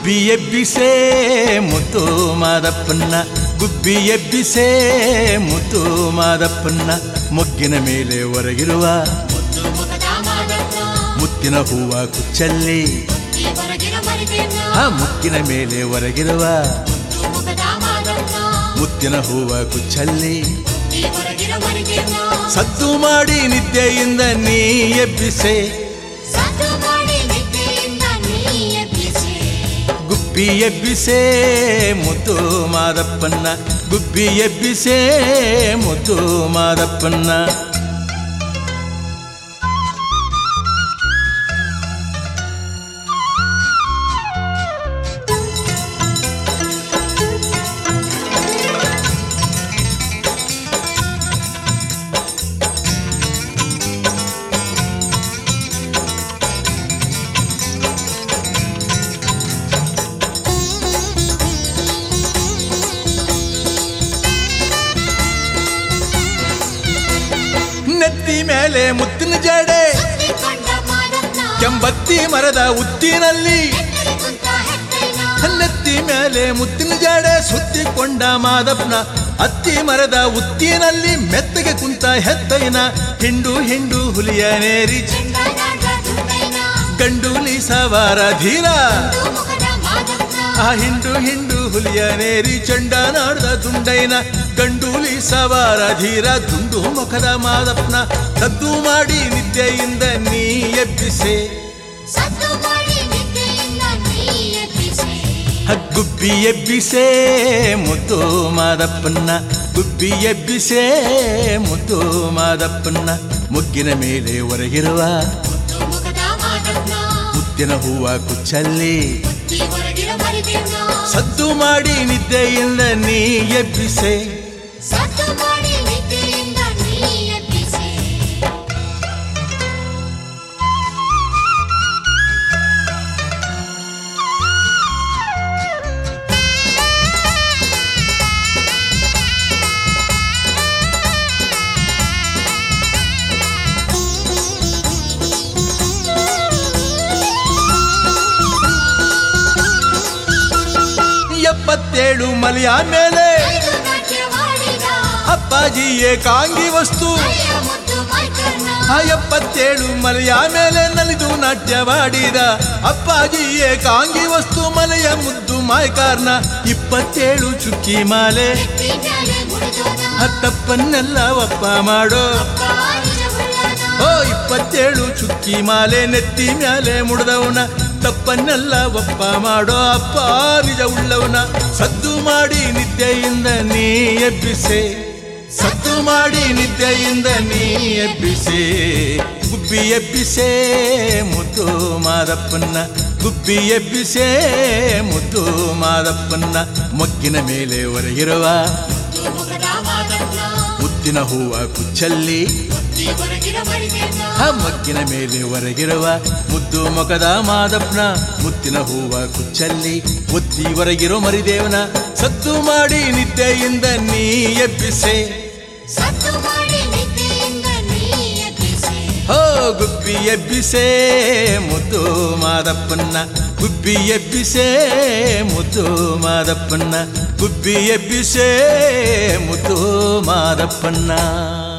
ಗುಬ್ಬಿ ಎಬ್ಬಿಸೇ ಮುತ್ತು ಮಾದಪ್ಪನ್ನ ಗುಬ್ಬಿ ಎಬ್ಬಿಸೇ ಮುತ್ತು ಮಾದಪ್ಪನ್ನ ಮೊಗ್ಗಿನ ಮೇಲೆ ಹೊರಗಿರುವ ಮುದ್ದು ಮುಖದ ಮಾದಪ್ಪ ಮುತ್ತಿನ ಹೂವ ಕುಚ್ಚಲ್ಲಿ ಈ ಹೊರಗಿನ ಮರಿದೇನ ಆ ಮುಕ್ಕಿನ ಮೇಲೆ ಹೊರಗಿರುವ ಮುದ್ದು ಮುಖದ ಮಾದಪ್ಪ ಮುತ್ತಿನ ಹೂವ ಕುಚ್ಚಲ್ಲಿ ಈ ಹೊರಗಿನ ಮರಿದೇನ ಸದ್ದು ಮಾಡಿ ನಿದ್ದೆಯಿಂದ ನೀ ಎಬ್ಬಿಸೆ ಸದ್ದು ಮಾಡಿ ನಿದ್ದೆಯಿಂದ ನೀ ಎಬ್ಬಿಸಿ ಗುಬ್ಬಿ ಎಬ್ಬಿಸೇ ಮುದ್ದು ಮಾದಪ್ಪನ್ನ ಗುಬ್ಬಿ ಎಬ್ಬಿಸೇ ಮುದ್ದು ಮಾದಪ್ಪನ್ನ ನೆತ್ತಿ ಮೇಲೆ ಮುತ್ತಿನ ಜಡೆ ಸುತ್ತಿಕೊಂಡ ಮಾದಪ್ಪ ಕೆಂಬತ್ತಿ ಮರದ ಉತ್ತಿನಲ್ಲಿ ಎತ್ತರೆ ಕುಂತ ಹೆತ್ತೈನ ನೆತ್ತಿ ಮೇಲೆ ಮುತ್ತಿನ ಜಡೆ ಸುತ್ತಿಕೊಂಡ ಮಾದಪ್ಪನ ಅತ್ತಿ ಮರದ ಉತ್ತಿನಲ್ಲಿ ಮೆತ್ತಗೆ ಕುಂತ ಹೆತ್ತೈನ ಹಿಂಡು ಹಿಂಡು ಹುಲಿಯನೇರಿ ಚೆಂಡ ನಾಡ ದುಂಡೈನ ಗಂಡೂಲಿ ಸವಾರ ಧೀರ ಮುದ್ದು ಮುಖದ ಮಾದಪ್ಪ ಆ ಹಿಂಡು ಹಿಂಡು ಹುಲಿಯನೇರಿ ಚಂಡ ನಾಡ್ದ ದುಂಡೈನ ಗಂಡೂಲಿ ಸವಾರ ಧೀರ ದುಂಡು ಮುಖದ ಮಾದಪ್ಪನ ಸದ್ದು ಮಾಡಿ ನಿದ್ದೆಯಿಂದ ನೀ ಎಬ್ಬಿಸೆ ಸದ್ದು ಮಾಡಿ ನಿದ್ದೆಯಿಂದ ನೀ ಎಬ್ಬಿಸಿ ಗುಬ್ಬಿ ಎಬ್ಬಿಸೇ ಮುದ್ದು ಮಾದಪ್ಪನ್ನ ಗುಬ್ಬಿ ಎಬ್ಬಿಸೇ ಮುದ್ದು ಮಾದಪ್ಪನ್ನ ಮುಗ್ಗಿನ ಮೇಲೆ ಹೊರಗಿರುವ ಮುದ್ದು ಮುಖದ ಮಾದಪ್ಪ ಮುತ್ತಿನ ಹೂವ ಕುಚ್ಚಲ್ಲಿ ಈ ಹೊರಗಿನ ಮರಿದೇನ ಸದ್ದು ಮಾಡಿ ನಿದ್ದೆಯಿಂದ ನೀ ಎಬ್ಬಿಸೆ ಸದ್ದು ಮಾಡಿ ನಿದ್ದೆಯಿಂದ ನೀ ಎಬ್ಬಿಸಿ ಎಪ್ಪತ್ತೇಳು ಮಲೆಯ ಮೇಲೆ ಐದು ನಾಟ್ಯವಾಡಿದ ಅಪ್ಪಾಜಿ ಏಕಾಂಗಿ ವಸ್ತು ಅಯ್ಯ ಮುದ್ದು ಮೈಕರ್ಣ ಆ ಎಪ್ಪತ್ತೇಳು ಮಲೆಯ ಮೇಲೆ ನಲಿದು ನಾಟ್ಯವಾಡಿದ ಅಪ್ಪಾಜಿ ಏಕಾಂಗಿ ವಸ್ತು ಮಲೆಯ ಮುದ್ದು ಮಾಯ್ಕಾರ್ನ ಇಪ್ಪತ್ತೇಳು ಚುಕ್ಕಿ ಮಾಲೆ ಎತ್ತಿ ಮ್ಯಾಲೆ ಮುಡಿದೋನ ಹತ್ತಪ್ಪನ್ನೆಲ್ಲ ಒಪ್ಪ ಮಾಡೋ ಕಾಲಿನ ಉಳ್ಳನ ಓ ಇಪ್ಪತ್ತೇಳು ಚುಕ್ಕಿ ಮಾಲೆ ನೆತ್ತಿ ಮ್ಯಾಲೆ ಮುಡ್ದವನ ತಪ್ಪನ್ನೆಲ್ಲ ಒಪ್ಪ ಮಾಡೋ ಅಪ್ಪ ನಿಜ ಉಳ್ಳವನ ಸದ್ದು ಮಾಡಿ ನಿದ್ದೆಯಿಂದ ನೀ ಎಬ್ಬಿಸೆ ಸದ್ದು ಮಾಡಿ ನಿದ್ದೆಯಿಂದ ನೀ ಎಬ್ಬಿಸೆ ಗುಬ್ಬಿ ಎಬ್ಬಿಸೆ ಮುದ್ದು ಮಾದಪ್ಪನ್ನ ಗುಬ್ಬಿ ಎಬ್ಬಿಸೆ ಮುದ್ದು ಮಾದಪ್ಪನ್ನ ಮೊಗ್ಗಿನ ಮೇಲೆ ಹೊರಗಿರುವ ಮುದ್ದು ಮುಖದ ಮಾದಪ್ಪ ಮುತ್ತಿನ ಹೂವ ಕುಚ್ಚಲ್ಲಿ ಈ ಹೊರಗಿನ ಮರಿದೇನ ಆ ಮಗ್ಗಿನ ಮೇಲೆ ಹೊರಗಿರುವ ಮುದ್ದು ಮೊಕದ ಮಾದಪ್ಪನ ಮುತ್ತಿನ ಹೂವ ಕುಚ್ಚಲ್ಲಿ ಒತ್ತಿ ಹೊರಗಿರೋ ಮರಿದೇವನ ಸದ್ದು ಮಾಡಿ ನಿದ್ದೆಯಿಂದ ನೀ ಎಬ್ಬಿಸೆ ಸದ್ದು ಮಾಡಿ ನಿದ್ದೆಯಿಂದ ನೀ ಎಬ್ಬಿಸಿ ಹೋ ಗುಬ್ಬಿ ಎಬ್ಬಿಸೆ ಮುದ್ದು ಮಾದಪ್ಪನ್ನ ಗುಬ್ಬಿ ಎಬ್ಬಿಸೆ ಮುದ್ದು ಮಾದಪ್ಪನ್ನ ಗುಬ್ಬಿ ಎಬ್ಬಿಸೆ ಮುದ್ದು ಮಾದಪ್ಪನ್ನ